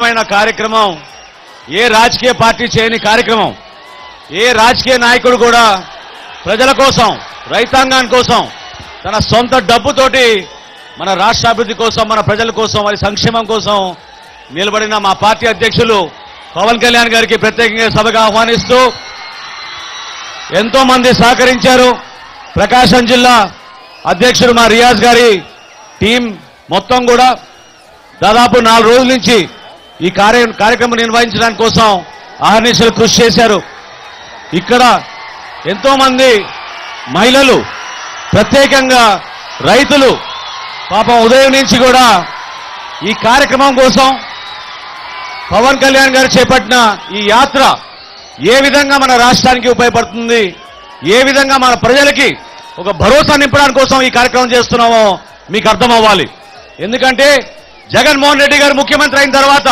మహత్తరమైన కార్యక్రమం ఏ రాజకీయ పార్టీ చేయని కార్యక్రమం ఏ రాజకీయ నాయకుడు కూడా ప్రజల కోసం రైతాంగాని కోసం తన సొంత డబ్బుతోటి మన రాష్ట్ర అభివృద్ధి కోసం మన ప్రజల కోసం వారి సంక్షేమం కోసం నిలబడిన మా పార్టీ అధ్యక్షులు పవన్ కళ్యాణ్ గారికి ప్రత్యేకంగా సభగా ఆహ్వానిస్తూ ఎంతో మంది సహకరించారు ప్రకాశం జిల్లా అధ్యక్షుడు మా రియాజ్ గారి టీం మొత్తం కూడా దాదాపు నాలుగు రోజుల నుంచి ఈ కార్య కార్యక్రమం నిర్వహించడానికి కోసం ఆహర్నిశలు కృషి చేశారు ఇక్కడ ఎంతో మంది మహిళలు ప్రత్యేకంగా రైతులు పాపం ఉదయం నుంచి కూడా ఈ కార్యక్రమం కోసం పవన్ కళ్యాణ్ గారు చేపట్టిన ఈ యాత్ర ఏ విధంగా మన రాష్ట్రానికి ఉపయోగపడుతుంది ఏ విధంగా మన ప్రజలకి ఒక భరోసా నింపడానికి కోసం ఈ కార్యక్రమం చేస్తున్నామో మీకు అర్థం అవ్వాలి ఎందుకంటే జగన్మోహన్ రెడ్డి గారు ముఖ్యమంత్రి అయిన తర్వాత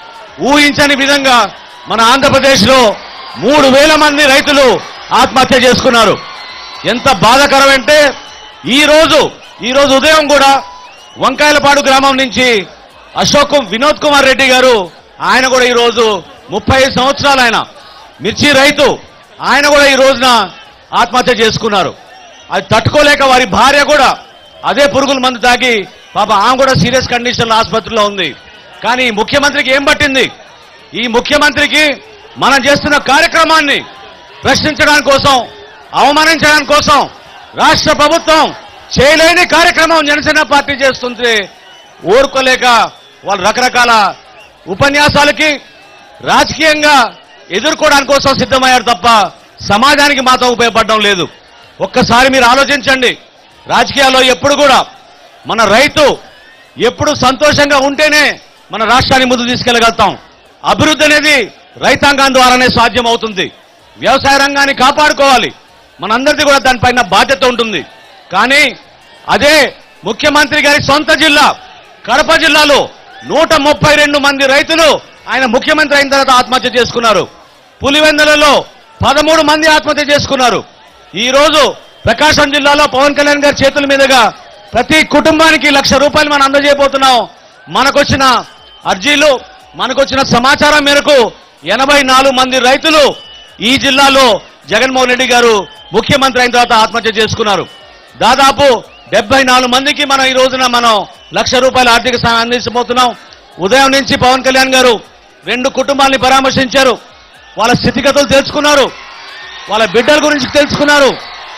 ఊహించని విధంగా మన ఆంధ్రప్రదేశ్లో మూడు వేల మంది రైతులు ఆత్మహత్య చేసుకున్నారు ఎంత బాధాకరం అంటే ఈ రోజు ఈ రోజు ఉదయం కూడా వంకాయలపాడు గ్రామం నుంచి అశోక్ వినోద్ కుమార్ రెడ్డి గారు ఆయన కూడా ఈ రోజు ముప్పై సంవత్సరాలు ఆయన మిర్చి రైతు ఆయన కూడా ఈ రోజున ఆత్మహత్య చేసుకున్నారు అది తట్టుకోలేక వారి భార్య కూడా అదే పురుగుల మందు తాగి పాప ఆమె కూడా సీరియస్ కండిషన్లో ఆసుపత్రిలో ఉంది కానీ ఈ ముఖ్యమంత్రికి ఏం పట్టింది ఈ ముఖ్యమంత్రికి మనం చేస్తున్న కార్యక్రమాన్ని ప్రశ్నించడానికి కోసం అవమానించడానికి కోసం రాష్ట్ర ప్రభుత్వం చేయలేని కార్యక్రమం జనసేన పార్టీ చేస్తుంటే ఊరుకోలేక వాళ్ళు రకరకాల ఉపన్యాసాలకి రాజకీయంగా ఎదుర్కోవడానికి కోసం సిద్ధమయ్యారు తప్ప సమాజానికి మాత్రం ఉపయోగపడడం లేదు ఒక్కసారి మీరు ఆలోచించండి రాజకీయాల్లో ఎప్పుడు కూడా మన రైతు ఎప్పుడు సంతోషంగా ఉంటేనే మన రాష్ట్రాన్ని ముందు తీసుకెళ్లగలుగుతాం అభివృద్ధి అనేది రైతాంగం ద్వారానే సాధ్యం అవుతుంది వ్యవసాయ రంగాన్ని కాపాడుకోవాలి మనందరిది కూడా దానిపైన బాధ్యత ఉంటుంది కానీ అదే ముఖ్యమంత్రి గారి సొంత జిల్లా కడప జిల్లాలో నూట ముప్పై రెండు మంది రైతులు ఆయన ముఖ్యమంత్రి అయిన తర్వాత ఆత్మహత్య చేసుకున్నారు పులివెందులలో పదమూడు మంది ఆత్మహత్య చేసుకున్నారు ఈ రోజు ప్రకాశం జిల్లాలో పవన్ కళ్యాణ్ గారి చేతుల మీదుగా ప్రతి కుటుంబానికి లక్ష రూపాయలు మనం అందజేయబోతున్నాం మనకొచ్చిన అర్జీలు మనకొచ్చిన సమాచారం మేరకు ఎనభై నాలుగు మంది రైతులు ఈ జిల్లాలో జగన్మోహన్ రెడ్డి గారు ముఖ్యమంత్రి అయిన తర్వాత ఆత్మహత్య చేసుకున్నారు దాదాపు డెబ్బై నాలుగు మందికి మనం ఈ రోజున మనం లక్ష రూపాయల ఆర్థిక సాయం అందించబోతున్నాం ఉదయం నుంచి పవన్ కళ్యాణ్ గారు రెండు కుటుంబాల్ని పరామర్శించారు వాళ్ళ స్థితిగతులు తెలుసుకున్నారు వాళ్ళ బిడ్డల గురించి తెలుసుకున్నారు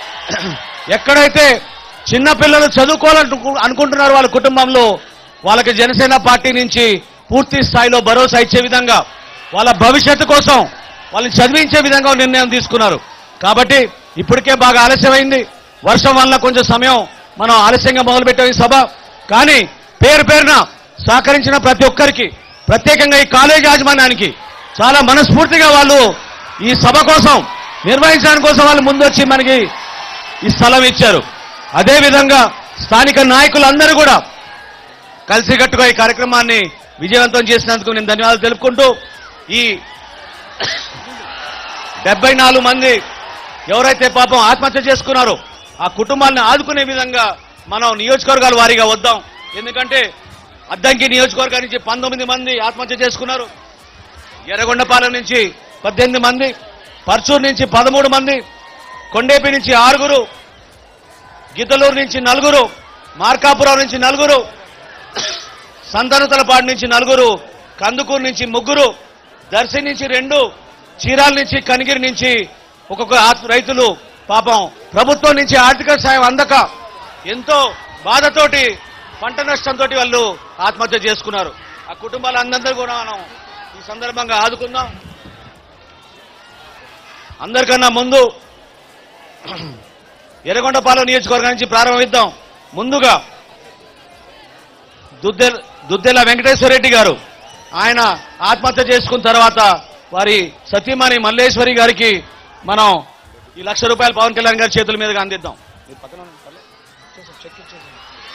ఎక్కడైతే చిన్న పిల్లలు చదువుకోవాలను అనుకుంటున్నారు వాళ్ళ కుటుంబంలో వాళ్ళకి జనసేన పార్టీ నుంచి పూర్తి స్థాయిలో భరోసా ఇచ్చే విధంగా వాళ్ళ భవిష్యత్తు కోసం వాళ్ళని చదివించే విధంగా నిర్ణయం తీసుకున్నారు కాబట్టి ఇప్పటికే బాగా ఆలస్యమైంది వర్షం వల్ల కొంచెం సమయం మనం ఆలస్యంగా మొదలుపెట్టాం ఈ సభ కానీ పేరు పేరున సహకరించిన ప్రతి ఒక్కరికి ప్రత్యేకంగా ఈ కాలేజ్ యాజమాన్యానికి చాలా మనస్ఫూర్తిగా వాళ్ళు ఈ సభ కోసం నిర్వహించడానికి కోసం వాళ్ళు ముందొచ్చి మనకి ఈ స్థలం ఇచ్చారు అదేవిధంగా స్థానిక నాయకులందరూ కూడా కలిసికట్టుగా ఈ కార్యక్రమాన్ని విజయవంతం చేసినందుకు నేను ధన్యవాదాలు తెలుపుకుంటూ ఈ డెబ్బై నాలుగు మంది ఎవరైతే పాపం ఆత్మహత్య చేసుకున్నారో ఆ కుటుంబాలను ఆదుకునే విధంగా మనం నియోజకవర్గాల వారీగా వద్దాం ఎందుకంటే అద్దంకి నియోజకవర్గం నుంచి పంతొమ్మిది మంది ఆత్మహత్య చేసుకున్నారు ఎర్రగొండపాలెం నుంచి పద్దెనిమిది మంది పర్చూరు నుంచి పదమూడు మంది కొండేపి నుంచి ఆరుగురు గిద్దలూరు నుంచి నలుగురు మార్కాపురం నుంచి నలుగురు సంతనతలపాడు నుంచి నలుగురు కందుకూరు నుంచి ముగ్గురు దర్శి నుంచి రెండు చీరాల నుంచి కనిగిరి నుంచి ఒక్కొక్క ఆత్- రైతులు పాపం ప్రభుత్వం నుంచి ఆర్థిక సాయం అందక ఎంతో బాధతోటి పంట నష్టంతో వాళ్ళు ఆత్మహత్య చేసుకున్నారు ఆ కుటుంబాలందరూ కూడా మనం ఈ సందర్భంగా ఆదుకుందాం అందరికన్నా ముందు ఎర్రగొండపాలెం నియోజకవర్గం నుంచి ప్రారంభిద్దాం ముందుగా దుద్దెల దుద్దెల వెంకటేశ్వర రెడ్డి గారు ఆయన ఆత్మహత్య చేసుకున్న తర్వాత వారి సతీమణి మల్లేశ్వరి గారికి మనం ఈ లక్ష రూపాయలు పవన్ కళ్యాణ్ గారి చేతుల మీదుగా అందిద్దాం మీరు పక్కన ఉండండి, పర్లేదు. ఇచ్చేసేయ్, చెక్ ఇచ్చేసేయ్.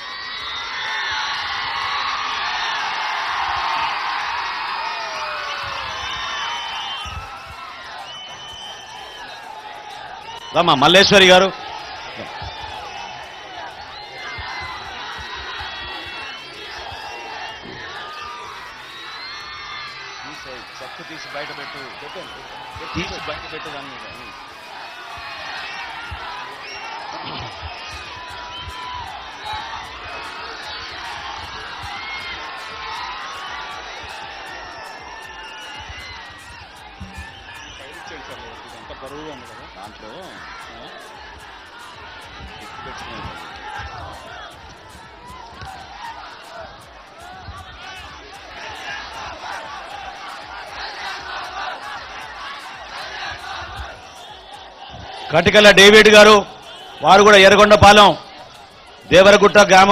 రమ్మా మల్లేశ్వరి గారు తీసేయ్, చెక్కు తీసి బయట పెట్టు తీసి బయట పెట్టు దాని మీద అంత బరువుగా ఉంది కదా దాంట్లో టిక్కు పెట్టుకున్నాను. కటికల డేవిడ్ గారు వారు కూడా ఎర్రగొండపాలెం దేవరగుట్ట గ్రామ